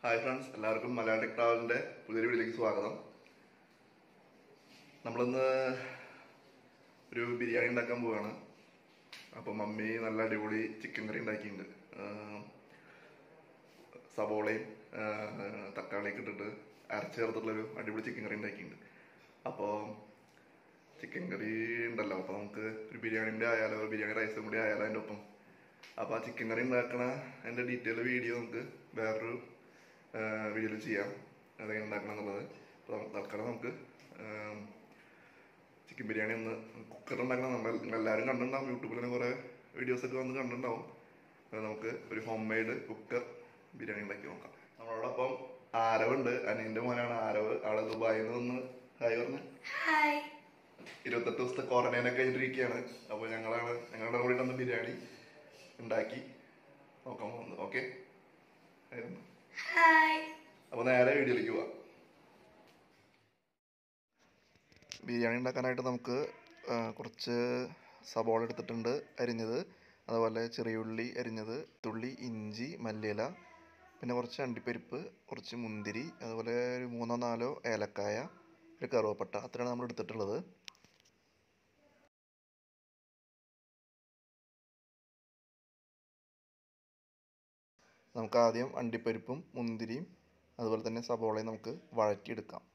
Hi friends എല്ലാവർക്കും മലയാളി ട്രാവലിൻ്റെ പുതിയൊരു വീഡിയോയിലേക്ക് സ്വാഗതം നമ്മളിന്ന് ഒരു ബിരിയാണി ഉണ്ടാക്കാൻ പോവുകയാണ് അപ്പോൾ മമ്മി നല്ല അടിപൊളി ചിക്കൻ കറി ഉണ്ടാക്കിയിട്ടുണ്ട് ആഹ് സവോളയും ആഹ് തക്കാളിയൊക്കെ ഇട്ടിട്ട് അരച്ച് ചേർത്തിട്ടുള്ളൊരു അടിപൊളി ചിക്കൻ കറി ഉണ്ടാക്കിയിട്ടുണ്ട് അപ്പോൾ ചിക്കൻ കറി ഉണ്ടല്ലോ അപ്പോൾ നമുക്ക് ഒരു ബിരിയാണിൻ്റെ ആയാലോ ബിരിയാണി റൈസും കൂടി ആയാലോ അതിൻ്റെ ഒപ്പം അപ്പോൾ ആ ചിക്കൻ കറി ഉണ്ടാക്കണ അതിൻ്റെ ഡീറ്റെയിൽ വീഡിയോ നമുക്ക് വേറൊരു വീഡിയോയിൽ ചെയ്യാം അതെങ്ങനെ ഉണ്ടാക്കണം എന്നുള്ളത് അപ്പോൾ നമുക്ക് തൽക്കാലം നമുക്ക് ചിക്കൻ ബിരിയാണി ഒന്ന് കുക്കർ ഉണ്ടാക്കണം നമ്മൾ എല്ലാവരും കണ്ടിട്ടുണ്ടാവും യൂട്യൂബിൽ തന്നെ കുറേ വീഡിയോസൊക്കെ വന്ന് കണ്ടിട്ടുണ്ടാവും അത് നമുക്ക് ഒരു ഹോം മെയ്ഡ് കുക്കർ ബിരിയാണി ഉണ്ടാക്കി നോക്കാം നമ്മളോടൊപ്പം ആരവുണ്ട് അനിയൻ്റെ മോനാണ് ആരവ് ആള് ദുബായിൽ നിന്ന് വന്ന് ഹായ് പറഞ്ഞു ഹായ് ഇരുപത്തെട്ട് ദിവസത്തെ ക്വാറന്റൈൻ ഒക്കെ കഴിഞ്ഞിരിക്കുകയാണ് അപ്പോൾ ഞങ്ങളാണ് ഞങ്ങളുടെ കൂടെ ഒന്ന് ബിരിയാണി ഉണ്ടാക്കി നോക്കാൻ പോകുന്നത് ഓക്കെ ഹായ് അപ്പോൾ നേരെ വീഡിയോയിലേക്ക് പോവാം ബിരിയാണി ഉണ്ടാക്കാനായിട്ട് നമുക്ക് ആ, കുറച്ച് സബോള എടുത്തിട്ടുണ്ട് അരിഞ്ഞത് അതുപോലെ ചെറിയ ഉള്ളി അരിഞ്ഞത് തുള്ളി ഇഞ്ചി മല്ലിയില പിന്നെ കുറച്ച് അണ്ടിപ്പരിപ്പ് കുറച്ച് മുന്തിരി അതുപോലെ ഒരു മൂന്നോ നാലോ ഏലക്കായ ഒരു കറുവപ്പട്ട അത്രയാണ് നമ്മൾ എടുത്തിട്ടുള്ളത് നമുക്ക് ആദ്യം അണ്ടിപ്പരിപ്പും മുന്തിരിയും അതുപോലെ തന്നെ സബോളയും നമുക്ക് വഴറ്റിയെടുക്കാം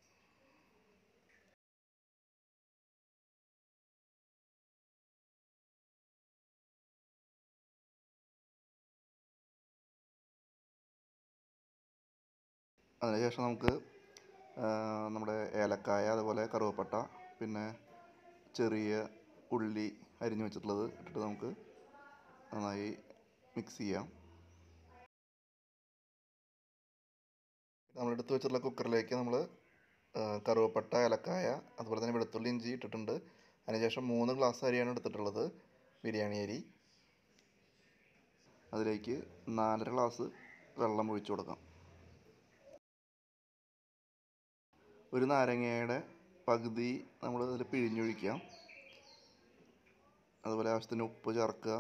അതിനുശേഷം നമുക്ക് ആ, നമ്മുടെ ഏലക്കായ അതുപോലെ കറുവപ്പട്ട പിന്നെ ചെറിയ ഉള്ളി അരിഞ്ഞു വെച്ചിട്ടുള്ളത് ഇട്ടിട്ട് നമുക്ക് നന്നായി മിക്സ് ചെയ്യാം നമ്മളെടുത്ത് വെച്ചിട്ടുള്ള കുക്കറിലേക്ക് നമ്മൾ കറുവപ്പട്ട ഏലക്കായ അതുപോലെ തന്നെ വെളുത്തുള്ളി ഇഞ്ചി ഇട്ടിട്ടുണ്ട് അതിനുശേഷം മൂന്ന് ഗ്ലാസ് അരിയാണ് എടുത്തിട്ടുള്ളത് ബിരിയാണി അരി അതിലേക്ക് നാലര ഗ്ലാസ് വെള്ളം ഒഴിച്ചു കൊടുക്കാം ഒരു നാരങ്ങയുടെ പകുതി നമ്മൾ അതിൽ പിഴിഞ്ഞൊഴിക്കാം അതുപോലെ ആവശ്യത്തിന് ഉപ്പ് ചേർക്കുക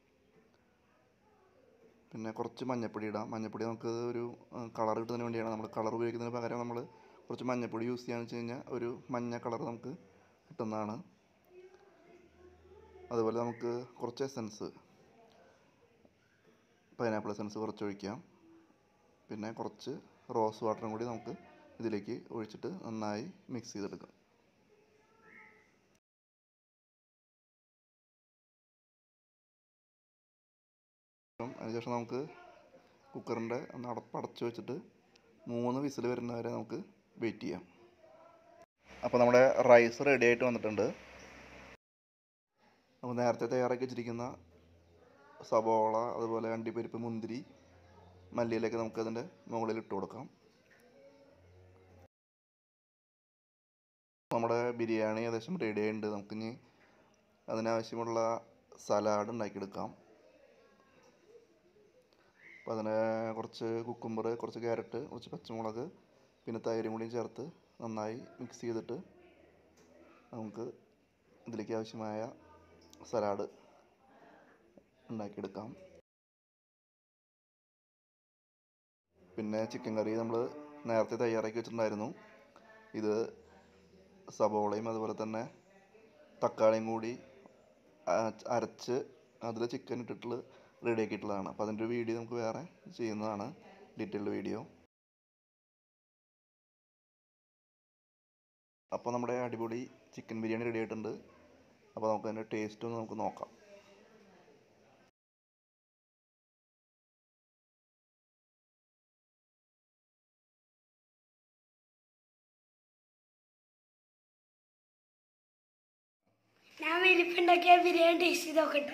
പിന്നെ കുറച്ച് മഞ്ഞപ്പൊടി ഇടാം മഞ്ഞപ്പൊടി നമുക്ക് ഒരു കളർ കിട്ടുന്നതിന് വേണ്ടിയാണ് നമ്മൾ കളർ ഉപയോഗിക്കുന്നതിന് പകരം നമ്മൾ കുറച്ച് മഞ്ഞപ്പൊടി യൂസ് ചെയ്യാന്ന് വെച്ച് കഴിഞ്ഞാൽ ഒരു മഞ്ഞ കളർ നമുക്ക് കിട്ടുന്നതാണ് അതുപോലെ നമുക്ക് കുറച്ച് എസൻസ് പൈനാപ്പിൾ എസൻസ് കുറച്ച് ഒഴിക്കാം പിന്നെ കുറച്ച് റോസ് വാട്ടറും കൂടി നമുക്ക് ഇതിലേക്ക് ഒഴിച്ചിട്ട് നന്നായി മിക്സ് ചെയ്തെടുക്കാം അതിനുശേഷം നമുക്ക് കുക്കറിൻ്റെ ഒന്ന് അടപ്പ് അടച്ച് വെച്ചിട്ട് മൂന്ന് വിസിൽ വരുന്നവരെ നമുക്ക് വെയിറ്റ് ചെയ്യാം അപ്പോൾ നമ്മുടെ റൈസ് റെഡി ആയിട്ട് വന്നിട്ടുണ്ട് അപ്പോൾ നേരത്തെ തയ്യാറാക്കി വെച്ചിരിക്കുന്ന സബോള അതുപോലെ അണ്ടിപ്പരിപ്പ് മുന്തിരി മല്ലിയിലേക്ക് നമുക്ക് അതിൻ്റെ മുകളിൽ ഇട്ട് കൊടുക്കാം നമ്മുടെ ബിരിയാണി ഏകദേശം റെഡി ആയിട്ടുണ്ട് നമുക്കിനി അതിനാവശ്യമുള്ള സലാഡ് ഉണ്ടാക്കിയെടുക്കാം അപ്പോൾ അതിന് കുറച്ച് കുക്കുംബർ കുറച്ച് ക്യാരറ്റ് കുറച്ച് പച്ചമുളക് പിന്നെ തൈരും കൂടി ചേർത്ത് നന്നായി മിക്സ് ചെയ്തിട്ട് നമുക്ക് ഇതിലേക്ക് ആവശ്യമായ സലാഡ് ഉണ്ടാക്കിയെടുക്കാം പിന്നെ ചിക്കൻ കറി നമ്മൾ നേരത്തെ തയ്യാറാക്കി വെച്ചിട്ടുണ്ടായിരുന്നു ഇത് സബോളയും അതുപോലെ തന്നെ തക്കാളിയും കൂടി അ- അരച്ച് അതിൽ ചിക്കൻ ഇട്ടിട്ടുള്ള റെഡി ആക്കിയിട്ടുള്ളതാണ് അപ്പോൾ അതിൻ്റെ ഒരു വീഡിയോ നമുക്ക് വേറെ ചെയ്യുന്നതാണ് ഡീറ്റെയിൽഡ് വീഡിയോ അപ്പോൾ നമ്മുടെ അടിപൊളി ചിക്കൻ ബിരിയാണി റെഡി ആയിട്ടുണ്ട് അപ്പോൾ നമുക്ക് അതിൻ്റെ ടേസ്റ്റ് ഒന്ന് നമുക്ക് നോക്കാം ഞാൻ വലിപ്പുണ്ടാക്കിയ ബിരിയാണി ടേസ്റ്റ് ചെയ്ത് നോക്കട്ടെ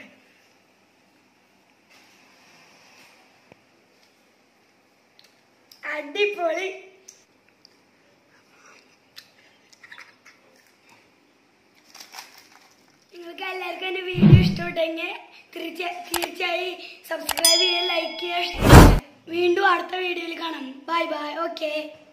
അടിപൊളി നിങ്ങൾക്ക് എല്ലാവർക്കും എൻ്റെ വീഡിയോ ഇഷ്ടപ്പെട്ടെങ്കിൽ തീർച്ച തീർച്ചയായും സബ്സ്ക്രൈബ് ചെയ്യുക ലൈക്ക് ചെയ്യുക share ചെയ്യുക. വീണ്ടും അടുത്ത വീഡിയോയിൽ കാണാം ബൈ ബൈ ഓക്കെ